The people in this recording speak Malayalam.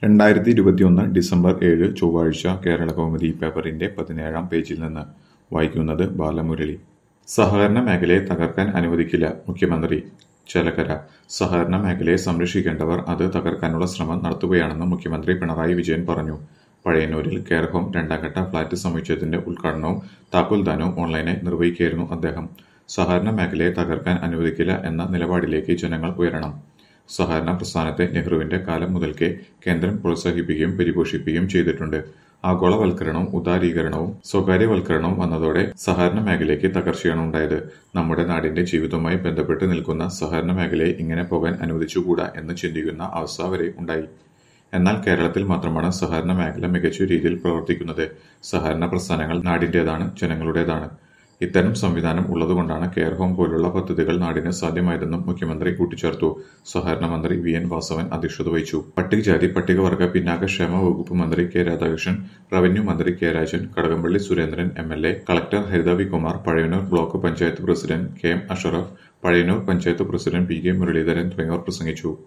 രണ്ടായിരത്തി ഇരുപത്തിയൊന്ന് ഡിസംബർ ഏഴ് ചൊവ്വാഴ്ച കേരളകൗമുദി പേപ്പറിന്റെ പതിനേഴാം പേജിൽ നിന്ന് വായിക്കുന്നത് ബാലമുരളി സഹകരണ മേഖലയെ തകർക്കാൻ അനുവദിക്കില്ല മുഖ്യമന്ത്രി ചേലക്കര സഹകരണ മേഖലയെ സംരക്ഷിക്കേണ്ടവർ അത് തകർക്കാനുള്ള ശ്രമം നടത്തുകയാണെന്ന് മുഖ്യമന്ത്രി പിണറായി വിജയൻ പറഞ്ഞു പഴയന്നൂരിൽ കെയർ ഹോം രണ്ടാംഘട്ട ഫ്ളാറ്റ് സമുച്ചയത്തിന്റെ ഉദ്ഘാടനവും താക്കോൽദാനവും ഓൺലൈനായി നിർവഹിക്കുകയായിരുന്നു അദ്ദേഹം സഹകരണ മേഖലയെ തകർക്കാൻ അനുവദിക്കില്ല എന്ന നിലപാടിലേക്ക് ജനങ്ങൾ ഉയരണം സഹകരണ പ്രസ്ഥാനത്തെ നെഹ്റുവിന്റെ കാലം മുതൽക്കേ കേന്ദ്രം പ്രോത്സാഹിപ്പിക്കുകയും പരിപോഷിപ്പിക്കുകയും ചെയ്തിട്ടുണ്ട് ആഗോളവൽക്കരണവും ഉദാരീകരണവും സ്വകാര്യവൽക്കരണവും വന്നതോടെ സഹകരണ മേഖലയ്ക്ക് തകർച്ചയാണ് ഉണ്ടായത് നമ്മുടെ നാടിന്റെ ജീവിതവുമായി ബന്ധപ്പെട്ട് നിൽക്കുന്ന സഹകരണ മേഖലയെ ഇങ്ങനെ പോകാൻ അനുവദിച്ചുകൂടാ എന്ന് ചിന്തിക്കുന്ന അവസ്ഥ വരെ ഉണ്ടായി എന്നാൽ കേരളത്തിൽ മാത്രമാണ് സഹകരണ മേഖല മികച്ച രീതിയിൽ പ്രവർത്തിക്കുന്നത് സഹകരണ പ്രസ്ഥാനങ്ങൾ നാടിന്റേതാണ് ജനങ്ങളുടേതാണ് ഇത്തരം സംവിധാനം ഉള്ളതുകൊണ്ടാണ് കെയർ ഹോം പോലുള്ള പദ്ധതികൾ നാടിന് സാധ്യമായതെന്നും മുഖ്യമന്ത്രി കൂട്ടിച്ചേർത്തു സഹകരണ മന്ത്രി വി എൻ വാസവൻ അധ്യക്ഷത വഹിച്ചു പട്ടികജാതി പട്ടികവർഗ പിന്നാക്കക്ഷേമ വകുപ്പ് മന്ത്രി കെ രാധാകൃഷ്ണൻ റവന്യൂ മന്ത്രി K Rajan Kadakampally Surendran M L A collector Haritha V Kumar Pazhayannur block panchayat president K M Ashraf Pazhayannur panchayat president P K Muraleedharan തുടങ്ങിയവർ പ്രസംഗിച്ചു